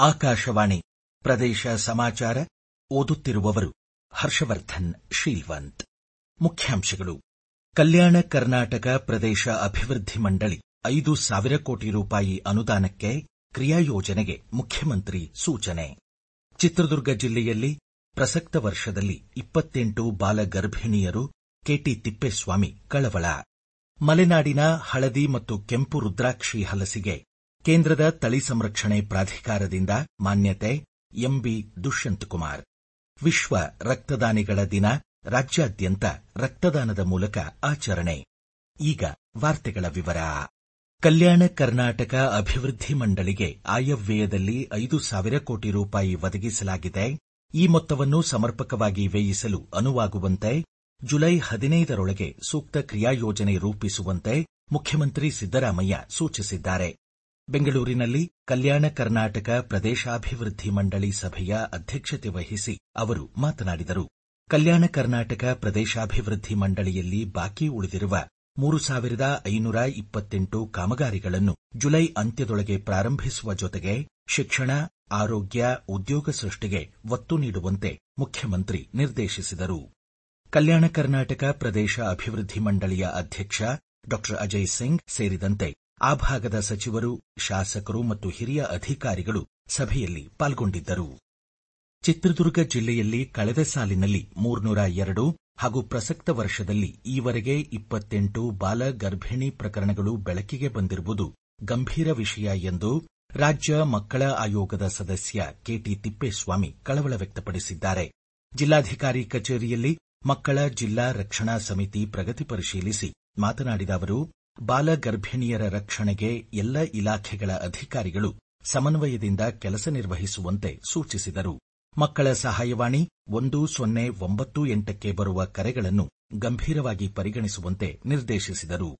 ಆಕಾಶವಾಣಿ ಪ್ರದೇಶ ಸಮಾಚಾರ ಓದುತ್ತಿರುವವರು ಹರ್ಷವರ್ಧನ್ ಶೀಲ್ವಂತ್ ಮುಖ್ಯಾಂಶಗಳು ಕಲ್ಯಾಣ ಕರ್ನಾಟಕ ಪ್ರದೇಶ ಅಭಿವೃದ್ಧಿ ಮಂಡಳಿ ಐದು ಸಾವಿರ ಕೋಟಿ ರೂಪಾಯಿ ಅನುದಾನಕ್ಕೆ ಕ್ರಿಯಾಯೋಜನೆಗೆ ಮುಖ್ಯಮಂತ್ರಿ ಸೂಚನೆ ಚಿತ್ರದುರ್ಗ ಜಿಲ್ಲೆಯಲ್ಲಿ ಪ್ರಸಕ್ತ ವರ್ಷದಲ್ಲಿ ಇಪ್ಪತ್ತೆಂಟು ಬಾಲ ಗರ್ಭಿಣಿಯರು ಕೆಟಿ ತಿಪ್ಪೇಸ್ವಾಮಿ ಕಳವಳ ಮಲೆನಾಡಿನ ಹಳದಿ ಮತ್ತು ಕೆಂಪು ರುದ್ರಾಕ್ಷಿ ಹಲಸಿಗೆ ಕೇಂದ್ರದ ತಳಿ ಸಂರಕ್ಷಣೆ ಪ್ರಾಧಿಕಾರದಿಂದ ಮಾನ್ಯತೆ ಎಂಬಿ ದುಷ್ಯಂತಕುಮಾರ್ ವಿಶ್ವ ರಕ್ತದಾನಿಗಳ ದಿನ ರಾಜ್ಯಾದ್ಯಂತ ರಕ್ತದಾನದ ಮೂಲಕ ಆಚರಣೆ ಈಗ ವಾರ್ತೆಗಳ ವಿವರ ಕಲ್ಯಾಣ ಕರ್ನಾಟಕ ಅಭಿವೃದ್ಧಿ ಮಂಡಳಿಗೆ ಆಯವ್ಯಯದಲ್ಲಿ ಐದು ಸಾವಿರ ಕೋಟಿ ರೂಪಾಯಿ ಒದಗಿಸಲಾಗಿದೆ ಈ ಮೊತ್ತವನ್ನು ಸಮರ್ಪಕವಾಗಿ ವ್ಯಯಿಸಲು ಅನುವಾಗುವಂತೆ ಜುಲೈ ಹದಿನೈದರೊಳಗೆ ಸೂಕ್ತ ಕ್ರಿಯಾಯೋಜನೆ ರೂಪಿಸುವಂತೆ ಮುಖ್ಯಮಂತ್ರಿ ಸಿದ್ದರಾಮಯ್ಯ ಸೂಚಿಸಿದ್ದಾರೆ ಬೆಂಗಳೂರಿನಲ್ಲಿ ಕಲ್ಯಾಣ ಕರ್ನಾಟಕ ಪ್ರದೇಶಾಭಿವೃದ್ಧಿ ಮಂಡಳಿ ಸಭೆಯ ಅಧ್ಯಕ್ಷತೆ ವಹಿಸಿ ಅವರು ಮಾತನಾಡಿದರು ಕಲ್ಯಾಣ ಕರ್ನಾಟಕ ಪ್ರದೇಶಾಭಿವೃದ್ಧಿ ಮಂಡಳಿಯಲ್ಲಿ ಬಾಕಿ ಉಳಿದಿರುವ ಮೂರು ಸಾವಿರದ ಐನೂರ ಇಪ್ಪತ್ತೆಂಟು ಕಾಮಗಾರಿಗಳನ್ನು ಜುಲೈ ಅಂತ್ಯದೊಳಗೆ ಪ್ರಾರಂಭಿಸುವ ಜೊತೆಗೆ ಶಿಕ್ಷಣ ಆರೋಗ್ಯ ಉದ್ಯೋಗ ಸೃಷ್ಟಿಗೆ ಒತ್ತು ನೀಡುವಂತೆ ಮುಖ್ಯಮಂತ್ರಿ ನಿರ್ದೇಶಿಸಿದರು ಕಲ್ಯಾಣ ಕರ್ನಾಟಕ ಪ್ರದೇಶ ಅಭಿವೃದ್ಧಿ ಮಂಡಳಿಯ ಅಧ್ಯಕ್ಷ ಡಾ ಅಜಯ್ ಸಿಂಗ್ ಸೇರಿದಂತೆ ಆ ಭಾಗದ ಸಚಿವರು ಶಾಸಕರು ಮತ್ತು ಹಿರಿಯ ಅಧಿಕಾರಿಗಳು ಸಭೆಯಲ್ಲಿ ಪಾಲ್ಗೊಂಡಿದ್ದರು ಚಿತ್ರದುರ್ಗ ಜಿಲ್ಲೆಯಲ್ಲಿ ಕಳೆದ ಸಾಲಿನಲ್ಲಿ ಮೂರ್ನೂರ ಎರಡು ಹಾಗೂ ಪ್ರಸಕ್ತ ವರ್ಷದಲ್ಲಿ ಈವರೆಗೆ ಇಪ್ಪತ್ತೆಂಟು ಬಾಲ ಗರ್ಭಿಣಿ ಪ್ರಕರಣಗಳು ಬೆಳಕಿಗೆ ಬಂದಿರುವುದು ಗಂಭೀರ ವಿಷಯ ಎಂದು ರಾಜ್ಯ ಮಕ್ಕಳ ಆಯೋಗದ ಸದಸ್ಯ ಕೆಟಿ ತಿಪ್ಪೇಸ್ವಾಮಿ ಕಳವಳ ವ್ಯಕ್ತಪಡಿಸಿದ್ದಾರೆ ಜಿಲ್ಲಾಧಿಕಾರಿ ಕಚೇರಿಯಲ್ಲಿ ಮಕ್ಕಳ ಜಿಲ್ಲಾ ರಕ್ಷಣಾ ಸಮಿತಿ ಪ್ರಗತಿ ಪರಿಶೀಲಿಸಿ ಮಾತನಾಡಿದ ಅವರು ಬಾಲ ಗರ್ಭಿಣಿಯರ ರಕ್ಷಣೆಗೆ ಎಲ್ಲ ಇಲಾಖೆಗಳ ಅಧಿಕಾರಿಗಳು ಸಮನ್ವಯದಿಂದ ಕೆಲಸ ನಿರ್ವಹಿಸುವಂತೆ ಸೂಚಿಸಿದರು ಮಕ್ಕಳ ಸಹಾಯವಾಣಿ ಒಂದು ಸೊನ್ನೆ ಒಂಬತ್ತು ಎಂಟಕ್ಕೆ ಬರುವ ಕರೆಗಳನ್ನು ಗಂಭೀರವಾಗಿ ಪರಿಗಣಿಸುವಂತೆ ನಿರ್ದೇಶಿಸಿದರು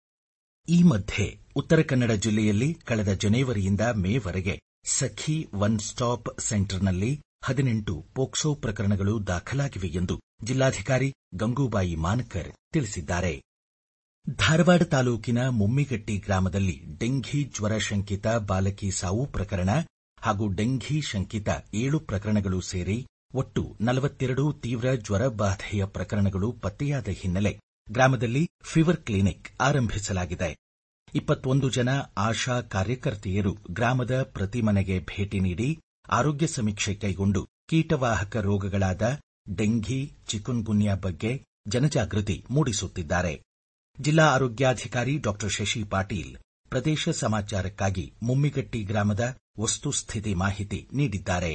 ಈ ಮಧ್ಯೆ ಉತ್ತರ ಕನ್ನಡ ಜಿಲ್ಲೆಯಲ್ಲಿ ಕಳೆದ ಜನವರಿಯಿಂದ ಮೇವರೆಗೆ ಸಖಿ ಒನ್ ಸ್ಟಾಪ್ ಸೆಂಟರ್ನಲ್ಲಿ ಹದಿನೆಂಟು ಪೋಕ್ಸೋ ಪ್ರಕರಣಗಳು ದಾಖಲಾಗಿವೆ ಎಂದು ಜಿಲ್ಲಾಧಿಕಾರಿ ಗಂಗೂಬಾಯಿ ಮಾನಕರ್ ತಿಳಿಸಿದ್ದಾರೆ ಧಾರವಾಡ ತಾಲೂಕಿನ ಮುಮ್ಮಿಗಟ್ಟಿ ಗ್ರಾಮದಲ್ಲಿ ಡೆಂಘಿ ಜ್ವರ ಶಂಕಿತ ಬಾಲಕಿ ಸಾವು ಪ್ರಕರಣ ಹಾಗೂ ಡೆಂಘಿ ಶಂಕಿತ ಏಳು ಪ್ರಕರಣಗಳು ಸೇರಿ ಒಟ್ಟು ನಲವತ್ತೆರಡು ತೀವ್ರ ಜ್ವರ ಬಾಧೆಯ ಪ್ರಕರಣಗಳು ಪತ್ತೆಯಾದ ಹಿನ್ನೆಲೆ ಗ್ರಾಮದಲ್ಲಿ ಫೀವರ್ ಕ್ಲಿನಿಕ್ ಆರಂಭಿಸಲಾಗಿದೆ ಇಪ್ಪತ್ತೊಂದು ಜನ ಆಶಾ ಕಾರ್ಯಕರ್ತೆಯರು ಗ್ರಾಮದ ಪ್ರತಿ ಮನೆಗೆ ಭೇಟಿ ನೀಡಿ ಆರೋಗ್ಯ ಸಮೀಕ್ಷೆ ಕೈಗೊಂಡು ಕೀಟವಾಹಕ ರೋಗಗಳಾದ ಡೆಂಘಿ ಚಿಕುನ್ಗುನ್ಯಾ ಬಗ್ಗೆ ಜನಜಾಗೃತಿ ಮೂಡಿಸುತ್ತಿದ್ದಾರೆ ಜಿಲ್ಲಾ ಆರೋಗ್ಯಾಧಿಕಾರಿ ಡಾ ಶಶಿ ಪಾಟೀಲ್ ಪ್ರದೇಶ ಸಮಾಚಾರಕ್ಕಾಗಿ ಮುಮ್ಮಿಗಟ್ಟಿ ಗ್ರಾಮದ ವಸ್ತುಸ್ಥಿತಿ ಮಾಹಿತಿ ನೀಡಿದ್ದಾರೆ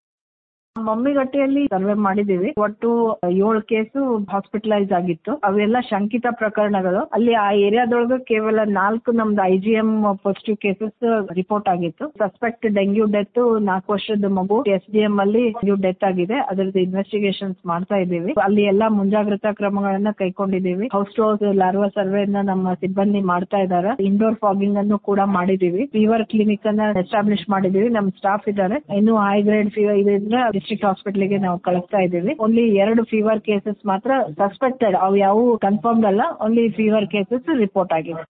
ಮಮ್ಮಿಗಟ್ಟಿಯಲ್ಲಿ ಸರ್ವೆ ಮಾಡಿದೀವಿ ಒಟ್ಟು ಏಳು ಕೇಸು ಹಾಸ್ಪಿಟಲೈಸ್ ಆಗಿತ್ತು ಅವೆಲ್ಲ ಶಂಕಿತ ಪ್ರಕರಣಗಳು ಅಲ್ಲಿ ಆ ಏರಿಯಾದೊಳಗೆ ಕೇವಲ ನಾಲ್ಕು ನಮ್ದು ಐಜಿಎಂ ಪಾಸಿಟಿವ್ ಕೇಸಸ್ ರಿಪೋರ್ಟ್ ಆಗಿತ್ತು ಸಸ್ಪೆಕ್ಟ್ ಡೆಂಗ್ಯೂ ಡೆತ್ ನಾಲ್ಕು ವರ್ಷದ ಮಗು ಎಸ್ ಡಿ ಎಂ ಅಲ್ಲಿ ಡೆಂಗ್ಯೂ ಡೆತ್ ಆಗಿದೆ ಅದರದ್ದು ಇನ್ವೆಸ್ಟಿಗೇಷನ್ಸ್ ಮಾಡ್ತಾ ಇದ್ದೀವಿ ಅಲ್ಲಿ ಎಲ್ಲಾ ಮುಂಜಾಗ್ರತಾ ಕ್ರಮಗಳನ್ನ ಕೈಗೊಂಡಿದ್ದೀವಿ ಹೌಸ್ ಟು ಹೌಸ್ ಲಾರ್ವಾ ಸರ್ವೆನ ನಮ್ಮ ಸಿಬ್ಬಂದಿ ಮಾಡ್ತಾ ಇದ್ದಾರೆ ಇಂಡೋರ್ ಫಾಗಿಂಗ್ ಅನ್ನು ಕೂಡ ಮಾಡಿದೀವಿ ಫೀವರ್ ಕ್ಲಿನಿಕ್ ಅನ್ನ ಎಸ್ಟಾಬ್ಲಿಷ್ ಮಾಡಿದೀವಿ ನಮ್ ಸ್ಟಾಫ್ ಇದ್ದಾರೆ ಇನ್ನು ಹೈ ಗ್ರೇಡ್ ಫೀವರ್ ಇದ್ರೆ ಡಿಸ್ಟ್ರಿಕ್ಟ್ ಹಾಸ್ಪಿಟಲ್ಗೆ ನಾವು ಕಳಿಸ್ತಾ ಇದ್ದೀವಿ ಓನ್ಲಿ ಎರಡು ಫೀವರ್ ಕೇಸಸ್ ಮಾತ್ರ ಸಸ್ಪೆಕ್ಟೆಡ್ ಅವು ಯಾವ ಕನ್ಫರ್ಮ್ಡ್ ಅಲ್ಲ ಓನ್ಲಿ ಫೀವರ್ ಕೇಸಸ್ ರಿಪೋರ್ಟ್ ಆಗಿದೆ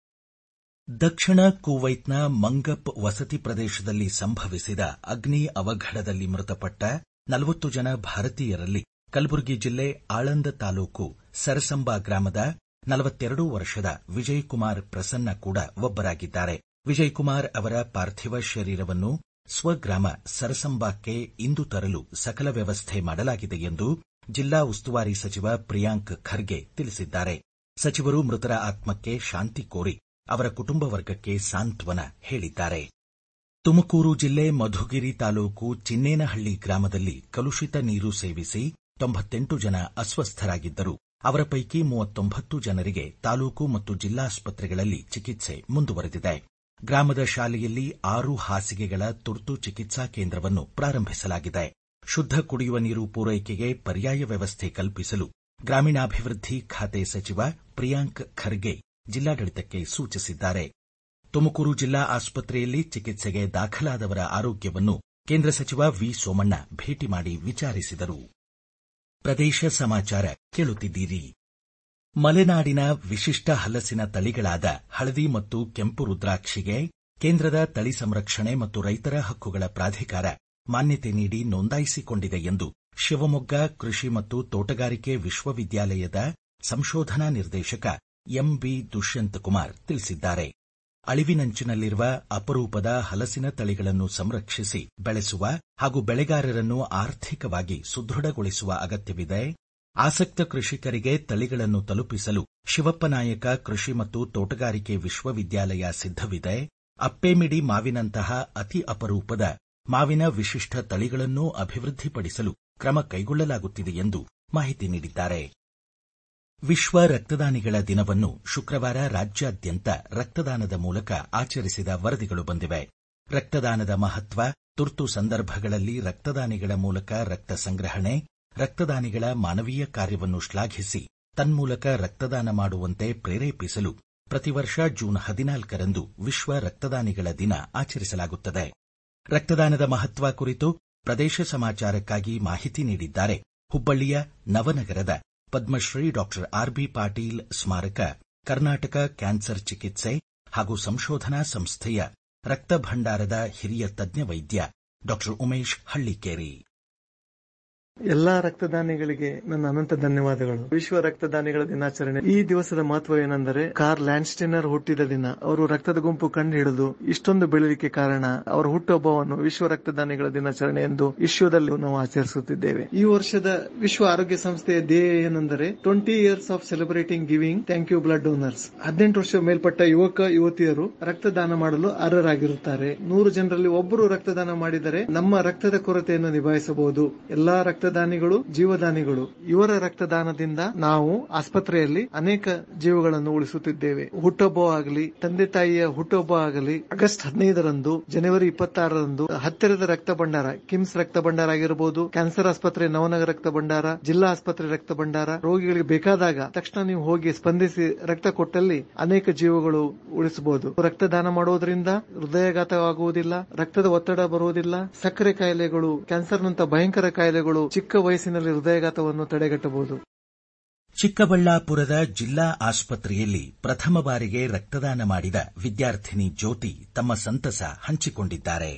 ದಕ್ಷಿಣ ಕುವೈತ್ನ ಮಂಗಪ್ ವಸತಿ ಪ್ರದೇಶದಲ್ಲಿ ಸಂಭವಿಸಿದ ಅಗ್ನಿ ಅವಘಡದಲ್ಲಿ ಮೃತಪಟ್ಟ ನಲವತ್ತು ಜನ ಭಾರತೀಯರಲ್ಲಿ ಕಲಬುರಗಿ ಜಿಲ್ಲೆ ಆಳಂದ ತಾಲೂಕು ಸರಸಂಬಾ ಗ್ರಾಮದ ನಲವತ್ತೆರಡು ವರ್ಷದ ವಿಜಯ್ ಕುಮಾರ್ ಪ್ರಸನ್ನ ಕೂಡ ಒಬ್ಬರಾಗಿದ್ದಾರೆ ವಿಜಯ್ ಕುಮಾರ್ ಅವರ ಪಾರ್ಥಿವ ಶರೀರವನ್ನು ಸ್ವಗ್ರಾಮ ಸರಸಂಬಾಕ್ಕೆ ಇಂದು ತರಲು ಸಕಲ ವ್ಯವಸ್ಥೆ ಮಾಡಲಾಗಿದೆ ಎಂದು ಜಿಲ್ಲಾ ಉಸ್ತುವಾರಿ ಸಚಿವ ಪ್ರಿಯಾಂಕ್ ಖರ್ಗೆ ತಿಳಿಸಿದ್ದಾರೆ ಸಚಿವರು ಮೃತರ ಆತ್ಮಕ್ಕೆ ಶಾಂತಿ ಕೋರಿ ಅವರ ಕುಟುಂಬ ವರ್ಗಕ್ಕೆ ಸಾಂತ್ವನ ಹೇಳಿದ್ದಾರೆ ತುಮಕೂರು ಜಿಲ್ಲೆ ಮಧುಗಿರಿ ತಾಲೂಕು ಚಿನ್ನೇನಹಳ್ಳಿ ಗ್ರಾಮದಲ್ಲಿ ಕಲುಷಿತ ನೀರು ಸೇವಿಸಿ ತೊಂಬತ್ತೆಂಟು ಜನ ಅಸ್ವಸ್ಥರಾಗಿದ್ದರು ಅವರ ಪೈಕಿ ಮೂವತ್ತೊಂಬತ್ತು ಜನರಿಗೆ ತಾಲೂಕು ಮತ್ತು ಜಿಲ್ಲಾಸ್ಪತ್ರೆಗಳಲ್ಲಿ ಚಿಕಿತ್ಸೆ ಮುಂದುವರೆದಿದೆ ಗ್ರಾಮದ ಶಾಲೆಯಲ್ಲಿ ಆರು ಹಾಸಿಗೆಗಳ ತುರ್ತು ಚಿಕಿತ್ಸಾ ಕೇಂದ್ರವನ್ನು ಪ್ರಾರಂಭಿಸಲಾಗಿದೆ ಶುದ್ಧ ಕುಡಿಯುವ ನೀರು ಪೂರೈಕೆಗೆ ಪರ್ಯಾಯ ವ್ಯವಸ್ಥೆ ಕಲ್ಪಿಸಲು ಗ್ರಾಮೀಣಾಭಿವೃದ್ಧಿ ಖಾತೆ ಸಚಿವ ಪ್ರಿಯಾಂಕ್ ಖರ್ಗೆ ಜಿಲ್ಲಾಡಳಿತಕ್ಕೆ ಸೂಚಿಸಿದ್ದಾರೆ ತುಮಕೂರು ಜಿಲ್ಲಾ ಆಸ್ಪತ್ರೆಯಲ್ಲಿ ಚಿಕಿತ್ಸೆಗೆ ದಾಖಲಾದವರ ಆರೋಗ್ಯವನ್ನು ಕೇಂದ್ರ ಸಚಿವ ವಿ ಸೋಮಣ್ಣ ಭೇಟಿ ಮಾಡಿ ವಿಚಾರಿಸಿದರು ಪ್ರದೇಶ ಸಮಾಚಾರ ಕೇಳುತ್ತಿದ್ದೀರಿ ಮಲೆನಾಡಿನ ವಿಶಿಷ್ಟ ಹಲಸಿನ ತಳಿಗಳಾದ ಹಳದಿ ಮತ್ತು ಕೆಂಪು ರುದ್ರಾಕ್ಷಿಗೆ ಕೇಂದ್ರದ ತಳಿ ಸಂರಕ್ಷಣೆ ಮತ್ತು ರೈತರ ಹಕ್ಕುಗಳ ಪ್ರಾಧಿಕಾರ ಮಾನ್ಯತೆ ನೀಡಿ ನೋಂದಾಯಿಸಿಕೊಂಡಿದೆ ಎಂದು ಶಿವಮೊಗ್ಗ ಕೃಷಿ ಮತ್ತು ತೋಟಗಾರಿಕೆ ವಿಶ್ವವಿದ್ಯಾಲಯದ ಸಂಶೋಧನಾ ನಿರ್ದೇಶಕ ಎಂಬಿ ದುಷ್ಯಂತ್ ಕುಮಾರ್ ತಿಳಿಸಿದ್ದಾರೆ ಅಳಿವಿನಂಚಿನಲ್ಲಿರುವ ಅಪರೂಪದ ಹಲಸಿನ ತಳಿಗಳನ್ನು ಸಂರಕ್ಷಿಸಿ ಬೆಳೆಸುವ ಹಾಗೂ ಬೆಳೆಗಾರರನ್ನು ಆರ್ಥಿಕವಾಗಿ ಸುದೃಢಗೊಳಿಸುವ ಅಗತ್ಯವಿದೆ ಆಸಕ್ತ ಕೃಷಿಕರಿಗೆ ತಳಿಗಳನ್ನು ತಲುಪಿಸಲು ಶಿವಪ್ಪನಾಯಕ ಕೃಷಿ ಮತ್ತು ತೋಟಗಾರಿಕೆ ವಿಶ್ವವಿದ್ಯಾಲಯ ಸಿದ್ಧವಿದೆ ಅಪ್ಪೇಮಿಡಿ ಮಾವಿನಂತಹ ಅತಿ ಅಪರೂಪದ ಮಾವಿನ ವಿಶಿಷ್ಟ ತಳಿಗಳನ್ನೂ ಅಭಿವೃದ್ಧಿಪಡಿಸಲು ಕ್ರಮ ಕೈಗೊಳ್ಳಲಾಗುತ್ತಿದೆ ಎಂದು ಮಾಹಿತಿ ನೀಡಿದ್ದಾರೆ ವಿಶ್ವ ರಕ್ತದಾನಿಗಳ ದಿನವನ್ನು ಶುಕ್ರವಾರ ರಾಜ್ಯಾದ್ಯಂತ ರಕ್ತದಾನದ ಮೂಲಕ ಆಚರಿಸಿದ ವರದಿಗಳು ಬಂದಿವೆ ರಕ್ತದಾನದ ಮಹತ್ವ ತುರ್ತು ಸಂದರ್ಭಗಳಲ್ಲಿ ರಕ್ತದಾನಿಗಳ ಮೂಲಕ ರಕ್ತ ಸಂಗ್ರಹಣೆ ರಕ್ತದಾನಿಗಳ ಮಾನವೀಯ ಕಾರ್ಯವನ್ನು ಶ್ಲಾಘಿಸಿ ತನ್ಮೂಲಕ ರಕ್ತದಾನ ಮಾಡುವಂತೆ ಪ್ರೇರೇಪಿಸಲು ಪ್ರತಿ ವರ್ಷ ಜೂನ್ ಹದಿನಾಲ್ಕರಂದು ವಿಶ್ವ ರಕ್ತದಾನಿಗಳ ದಿನ ಆಚರಿಸಲಾಗುತ್ತದೆ ರಕ್ತದಾನದ ಮಹತ್ವ ಕುರಿತು ಪ್ರದೇಶ ಸಮಾಚಾರಕ್ಕಾಗಿ ಮಾಹಿತಿ ನೀಡಿದ್ದಾರೆ ಹುಬ್ಬಳ್ಳಿಯ ನವನಗರದ ಪದ್ಮಶ್ರೀ ಡಾಕ್ಟರ್ ಆರ್ಬಿ ಪಾಟೀಲ್ ಸ್ಮಾರಕ ಕರ್ನಾಟಕ ಕ್ಯಾನ್ಸರ್ ಚಿಕಿತ್ಸೆ ಹಾಗೂ ಸಂಶೋಧನಾ ಸಂಸ್ಥೆಯ ರಕ್ತ ಭಂಡಾರದ ಹಿರಿಯ ತಜ್ಞ ವೈದ್ಯ ಡಾಕ್ಟರ್ ಉಮೇಶ್ ಹಳ್ಳಿಕೇರಿ ಎಲ್ಲಾ ರಕ್ತದಾನಿಗಳಿಗೆ ನನ್ನ ಅನಂತ ಧನ್ಯವಾದಗಳು ವಿಶ್ವ ರಕ್ತದಾನಿಗಳ ದಿನಾಚರಣೆ ಈ ದಿವಸದ ಮಹತ್ವ ಏನೆಂದರೆ ಕಾರ್ ಲ್ಯಾಂಡ್ಸ್ಟೈನರ್ ಹುಟ್ಟಿದ ದಿನ ಅವರು ರಕ್ತದ ಗುಂಪು ಕಂಡು ಹಿಡಿದು ಇಷ್ಟೊಂದು ಬೆಳಲಿಕ್ಕೆ ಕಾರಣ ಅವರ ಹುಟ್ಟುಹಬ್ಬವನ್ನು ವಿಶ್ವ ರಕ್ತದಾನಿಗಳ ದಿನಾಚರಣೆ ಎಂದು ವಿಶ್ವದಲ್ಲಿ ನಾವು ಆಚರಿಸುತ್ತಿದ್ದೇವೆ ಈ ವರ್ಷದ ವಿಶ್ವ ಆರೋಗ್ಯ ಸಂಸ್ಥೆಯ ಧ್ಯೇಯ ಏನೆಂದರೆ twenty years of celebrating giving thank you blood donors ಹದಿನೆಂಟು ವರ್ಷ ಮೇಲ್ಪಟ್ಟ ಯುವಕ ಯುವತಿಯರು ರಕ್ತದಾನ ಮಾಡಲು ಅರ್ಹರಾಗಿರುತ್ತಾರೆ ನೂರು ಜನರಲ್ಲಿ ಒಬ್ಬರು ರಕ್ತದಾನ ಮಾಡಿದರೆ ನಮ್ಮ ರಕ್ತದ ಕೊರತೆಯನ್ನು ನಿಭಾಯಿಸಬಹುದು ಎಲ್ಲಾ ರಕ್ತದಾನಿಗಳು ಜೀವದಾನಿಗಳು ಇವರ ರಕ್ತದಾನದಿಂದ ನಾವು ಆಸ್ಪತ್ರೆಯಲ್ಲಿ ಅನೇಕ ಜೀವಗಳನ್ನು ಉಳಿಸುತ್ತಿದ್ದೇವೆ ಹುಟ್ಟುಹಬ್ಬ ಆಗಲಿ ತಂದೆ ತಾಯಿಯ ಹುಟ್ಟುಹಬ್ಬ ಆಗಲಿ ಆಗಸ್ಟ್ ಹದಿನೈದರಂದು ಜನವರಿ ಇಪ್ಪತ್ತಾರರಂದು ಹತ್ತಿರದ ರಕ್ತ ಭಂಡಾರ ಕಿಮ್ಸ್ ರಕ್ತ ಭಂಡಾರ ಆಗಿರಬಹುದು ಕ್ಯಾನ್ಸರ್ ಆಸ್ಪತ್ರೆ ನವನಗರ ರಕ್ತ ಭಂಡಾರ ಜಿಲ್ಲಾ ಆಸ್ಪತ್ರೆ ರಕ್ತ ಭಂಡಾರ ರೋಗಿಗಳಿಗೆ ಬೇಕಾದಾಗ ತಕ್ಷಣ ನೀವು ಹೋಗಿ ಸ್ಪಂದಿಸಿ ರಕ್ತ ಕೊಟ್ಟಲ್ಲಿ ಅನೇಕ ಜೀವಗಳು ಉಳಿಸಬಹುದು ರಕ್ತದಾನ ಮಾಡೋದ್ರಿಂದ ಹೃದಯಾಘಾತವಾಗುವುದಿಲ್ಲ ರಕ್ತದ ಒತ್ತಡ ಬರುವುದಿಲ್ಲ ಸಕ್ಕರೆ ಕಾಯಿಲೆಗಳು ಕ್ಯಾನ್ಸರ್ನಂತ ಭಯಂಕರ ಕಾಯಿಲೆಗಳು ಚಿಕ್ಕ ವಯಸ್ಸಿನಲ್ಲಿ ಹೃದಯಾಘಾತವನ್ನು ತಡೆಗಟ್ಟಬಹುದು ಚಿಕ್ಕಬಳ್ಳಾಪುರದ ಜಿಲ್ಲಾ ಆಸ್ಪತ್ರೆಯಲ್ಲಿ ಪ್ರಥಮ ಬಾರಿಗೆ ರಕ್ತದಾನ ಮಾಡಿದ ವಿದ್ಯಾರ್ಥಿನಿ ಜ್ಯೋತಿ ತಮ್ಮ ಸಂತಸ ಹಂಚಿಕೊಂಡಿದ್ದಾರೆ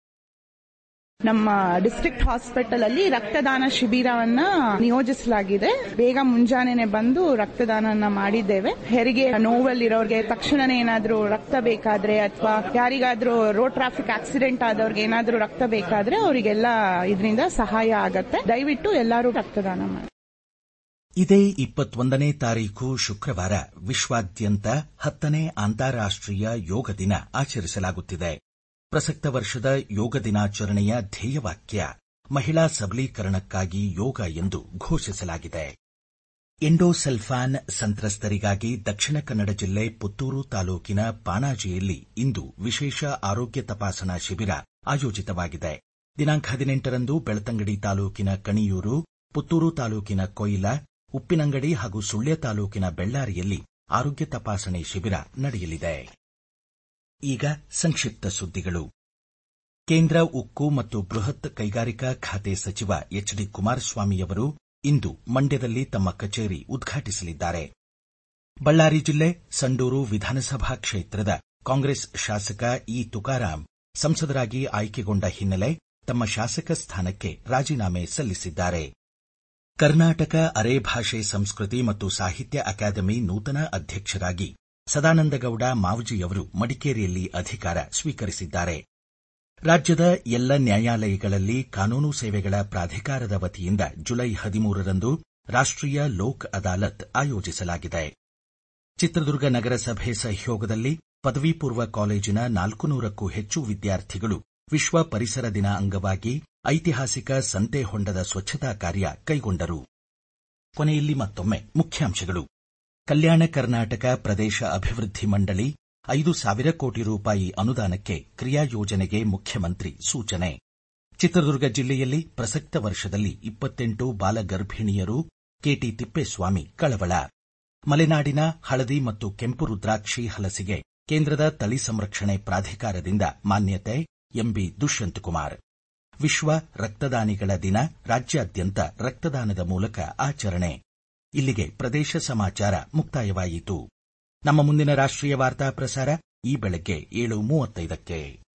ನಮ್ಮ ಡಿಸ್ಟ್ರಿಕ್ಟ್ ಹಾಸ್ಪಿಟಲ್ ಅಲ್ಲಿ ರಕ್ತದಾನ ಶಿಬಿರವನ್ನ ನಿಯೋಜಿಸಲಾಗಿದೆ ಬೇಗ ಮುಂಜಾನೆನೆ ಬಂದು ರಕ್ತದಾನವನ್ನ ಮಾಡಿದ್ದೇವೆ ಹೆರಿಗೆ ನೋವಲ್ಲಿರೋರಿಗೆ ತಕ್ಷಣನೇ ಏನಾದ್ರೂ ರಕ್ತ ಬೇಕಾದ್ರೆ ಅಥವಾ ಯಾರಿಗಾದ್ರೂ ರೋಡ್ ಟ್ರಾಫಿಕ್ ಆಕ್ಸಿಡೆಂಟ್ ಆದವ್ರಿಗೆ ಏನಾದ್ರೂ ರಕ್ತ ಬೇಕಾದ್ರೆ ಅವರಿಗೆಲ್ಲ ಇದರಿಂದ ಸಹಾಯ ಆಗತ್ತೆ ದಯವಿಟ್ಟು ಎಲ್ಲರೂ ರಕ್ತದಾನ ಮಾಡಿ ಇದೇ ಇಪ್ಪತ್ತೊಂದನೇ ತಾರೀಖು ಶುಕ್ರವಾರ ವಿಶ್ವಾದ್ಯಂತ ಹತ್ತನೇ ಅಂತಾರಾಷ್ಟೀಯ ಯೋಗ ದಿನ ಆಚರಿಸಲಾಗುತ್ತಿದೆ ಪ್ರಸಕ್ತ ವರ್ಷದ ಯೋಗ ದಿನಾಚರಣೆಯ ಧ್ಯೇಯವಾಕ್ಯ ಮಹಿಳಾ ಸಬಲೀಕರಣಕ್ಕಾಗಿ ಯೋಗ ಎಂದು ಘೋಷಿಸಲಾಗಿದೆ ಎಂಡೋಸಲ್ಫಾನ್ ಸಂತ್ರಸ್ತರಿಗಾಗಿ ದಕ್ಷಿಣ ಕನ್ನಡ ಜಿಲ್ಲೆ ಪುತ್ತೂರು ತಾಲೂಕಿನ ಪಾಣಾಜಿಯಲ್ಲಿ ಇಂದು ವಿಶೇಷ ಆರೋಗ್ಯ ತಪಾಸಣಾ ಶಿಬಿರ ಆಯೋಜಿತವಾಗಿದೆ ದಿನಾಂಕ ಹದಿನೆಂಟರಂದು ಬೆಳ್ತಂಗಡಿ ತಾಲೂಕಿನ ಕಣಿಯೂರು ಪುತ್ತೂರು ತಾಲೂಕಿನ ಕೊಯ್ಲ ಉಪ್ಪಿನಂಗಡಿ ಹಾಗೂ ಸುಳ್ಯ ತಾಲೂಕಿನ ಬೆಳ್ಳಾರಿಯಲ್ಲಿ ಆರೋಗ್ಯ ತಪಾಸಣೆ ಶಿಬಿರ ನಡೆಯಲಿದೆ ಈಗ ಸಂಕ್ಷಿಪ್ತ ಸುದ್ದಿಗಳು ಕೇಂದ್ರ ಉಕ್ಕು ಮತ್ತು ಬೃಹತ್ ಕೈಗಾರಿಕಾ ಖಾತೆ ಸಚಿವ ಎಚ್ ಡಿ ಕುಮಾರಸ್ವಾಮಿಯವರು ಇಂದು ಮಂಡ್ಯದಲ್ಲಿ ತಮ್ಮ ಕಚೇರಿ ಉದ್ಘಾಟಿಸಲಿದ್ದಾರೆ ಬಳ್ಳಾರಿ ಜಿಲ್ಲೆ ಸಂಡೂರು ವಿಧಾನಸಭಾ ಕ್ಷೇತ್ರದ ಕಾಂಗ್ರೆಸ್ ಶಾಸಕ ಇ ತುಕಾರಾಂ ಸಂಸದರಾಗಿ ಆಯ್ಕೆಗೊಂಡ ಹಿನ್ನೆಲೆ ತಮ್ಮ ಶಾಸಕ ಸ್ಥಾನಕ್ಕೆ ರಾಜೀನಾಮೆ ಸಲ್ಲಿಸಿದ್ದಾರೆ ಕರ್ನಾಟಕ ಅರೆ ಭಾಷೆ ಸಂಸ್ಕೃತಿ ಮತ್ತು ಸಾಹಿತ್ಯ ಅಕಾಡೆಮಿ ನೂತನ ಅಧ್ಯಕ್ಷರಾಗಿ ಸದಾನಂದಗೌಡ ಮಾವಜಿಯವರು ಮಡಿಕೇರಿಯಲ್ಲಿ ಅಧಿಕಾರ ಸ್ವೀಕರಿಸಿದ್ದಾರೆ ರಾಜ್ಯದ ಎಲ್ಲ ನ್ಯಾಯಾಲಯಗಳಲ್ಲಿ ಕಾನೂನು ಸೇವೆಗಳ ಪ್ರಾಧಿಕಾರದ ವತಿಯಿಂದ ಜುಲೈ ಹದಿಮೂರರಂದು ರಾಷ್ಟೀಯ ಲೋಕ್ ಅದಾಲತ್ ಆಯೋಜಿಸಲಾಗಿದೆ ಚಿತ್ರದುರ್ಗ ನಗರಸಭೆ ಸಹಯೋಗದಲ್ಲಿ ಪದವಿ ಪೂರ್ವ ಕಾಲೇಜಿನ ನಾಲ್ಕು ನೂರಕ್ಕೂ ಹೆಚ್ಚು ವಿದ್ಯಾರ್ಥಿಗಳು ವಿಶ್ವ ಪರಿಸರ ದಿನ ಅಂಗವಾಗಿ ಐತಿಹಾಸಿಕ ಸಂತೆಹೊಂಡದ ಸ್ವಚ್ಛತಾ ಕಾರ್ಯ ಕೈಗೊಂಡರು ಕೊನೆಯಲ್ಲಿ ಮತ್ತೊಮ್ಮೆ ಮುಖ್ಯಾಂಶಗಳು ಕಲ್ಯಾಣ ಕರ್ನಾಟಕ ಪ್ರದೇಶ ಅಭಿವೃದ್ಧಿ ಮಂಡಳಿ ಐದು ಸಾವಿರ ಕೋಟಿ ರೂಪಾಯಿ ಅನುದಾನಕ್ಕೆ ಕ್ರಿಯಾ ಯೋಜನೆಗೆ ಮುಖ್ಯಮಂತ್ರಿ ಸೂಚನೆ ಚಿತ್ರದುರ್ಗ ಜಿಲ್ಲೆಯಲ್ಲಿ ಪ್ರಸಕ್ತ ವರ್ಷದಲ್ಲಿ ಇಪ್ಪತ್ತೆಂಟು ಬಾಲಗರ್ಭಿಣಿಯರು ಕೆಟಿ ತಿಪ್ಪೇಸ್ವಾಮಿ ಕಳವಳ ಮಲೆನಾಡಿನ ಹಳದಿ ಮತ್ತು ಕೆಂಪು ರುದ್ರಾಕ್ಷಿ ಹಲಸಿಗೆ ಕೇಂದ್ರದ ತಳಿ ಸಂರಕ್ಷಣೆ ಪ್ರಾಧಿಕಾರದಿಂದ ಮಾನ್ಯತೆ ಎಂಬಿ ದುಷ್ಯಂತ್ ಕುಮಾರ್ ವಿಶ್ವ ರಕ್ತದಾನಿಗಳ ದಿನ ರಾಜ್ಯಾದ್ಯಂತ ರಕ್ತದಾನದ ಮೂಲಕ ಆಚರಣೆ ಇಲ್ಲಿಗೆ ಪ್ರದೇಶ ಸಮಾಚಾರ ಮುಕ್ತಾಯವಾಯಿತು ನಮ್ಮ ಮುಂದಿನ ರಾಷ್ಟ್ರೀಯ ವಾರ್ತಾ ಪ್ರಸಾರ ಈ ಬೆಳಗ್ಗೆ ಏಳು ಮೂವತ್ತೈದಕ್ಕೆ